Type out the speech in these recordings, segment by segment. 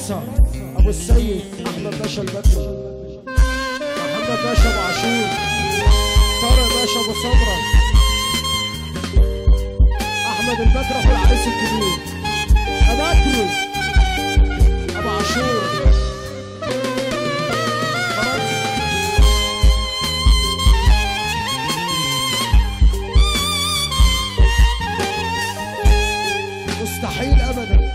برنسة ابو السيد احمد باشا البدري محمد باشا ابو عاشور طارق باشا ابو صبرا احمد البدر اخو العريس الكبير ابدري ابو عاشور خلاص مستحيل ابدا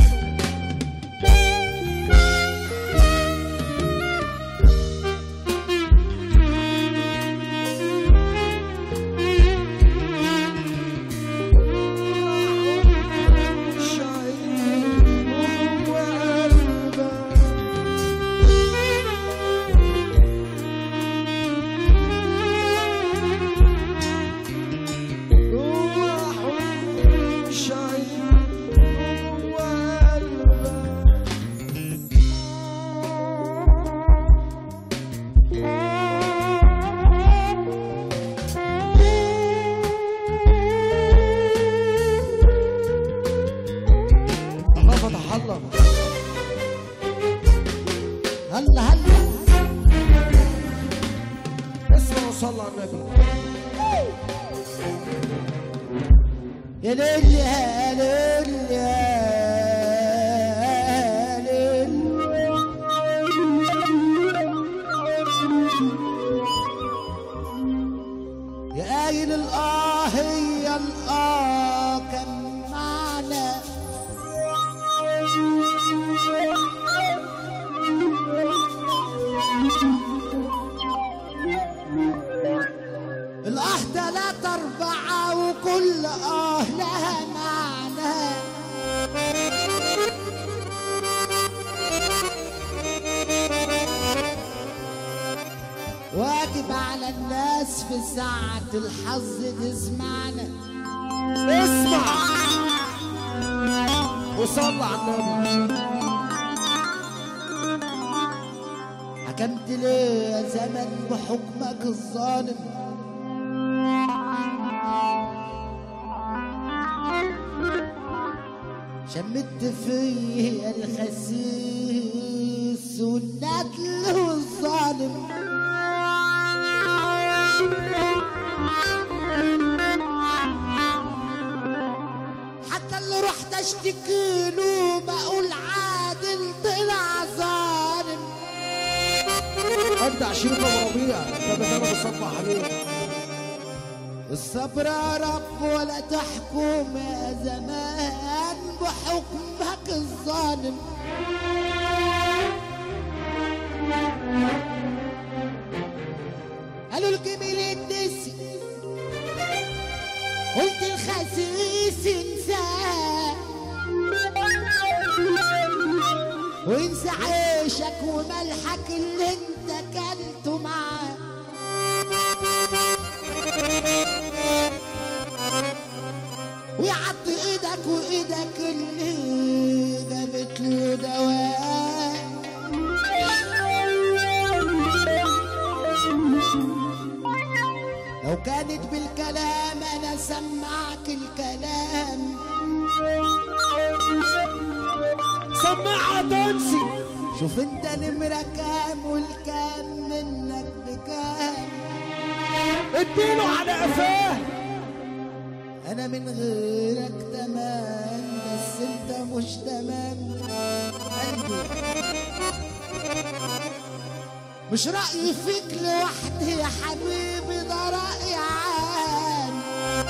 الله فتح الله هلا هلا اسمع وصلى على النبي يا ليل يا ليل يا ليل يا قايل الآه هي الآه كان معنا الآه تلاتة أربعة وكل آه لها معنى واجب على الناس في ساعة الحظ تسمعنا اسمع وصلى على النبي حكمت ليه يا زمن بحكمك الظالم شمت فيا الخسيس والندل والظالم حتى اللي رحت اشتكي له بقول عادل طلع ظالم ابدع شريف ابو ربيع كان انا بصبح عليه الصبر يا رب ولا تحكم يا زمان بحكمك الظالم قالوا الجميل النسي قلت الخسيس انساه وانسى عيشك وملحك اللي انت كلته معاه ويعض ايدك وايدك اللي جابت له دواء لو كانت بالكلام انا سمعك الكلام سماعة تنسي شوف انت نمرة كام والكام منك بكام اديله على قفاه انا من غيرك تمام بس انت مش تمام قلبي مش رأيي فيك لوحدي يا حبيبي ده رأي عام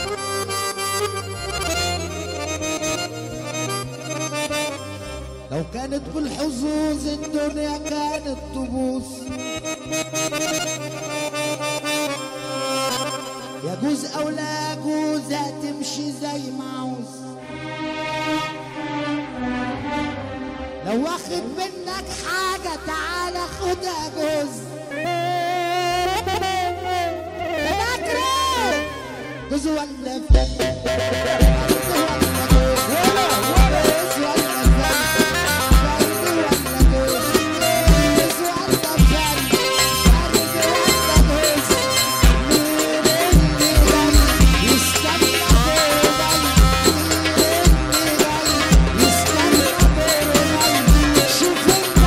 لو كانت بالحظوظ الدنيا كانت تبوظ يجوز او لا يجوز هتمشي زي ما عاوز لو واخد منك حاجة تعالى خدها جوز بكرة جوز ولا فن جوز ولا جوز جوز ولا فن فرد ولا جوز جوز ولا فن فرد ولا جوز مين اللي جاي يستنى جاي مين اللي جاي يستنى جاي شوف انت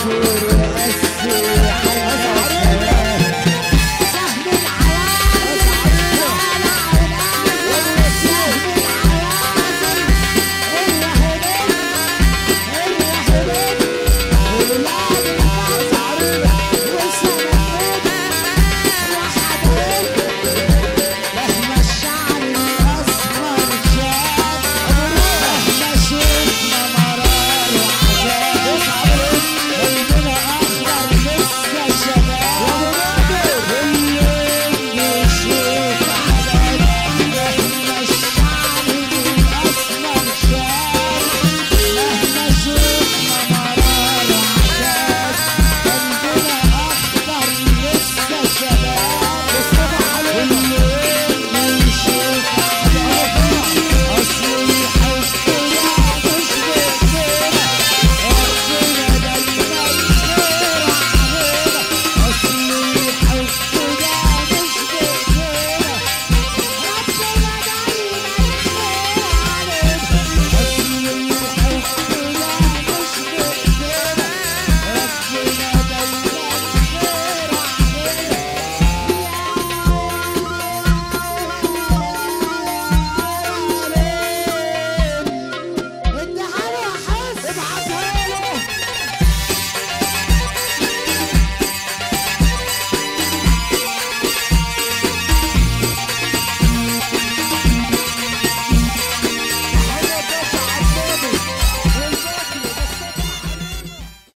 عاشور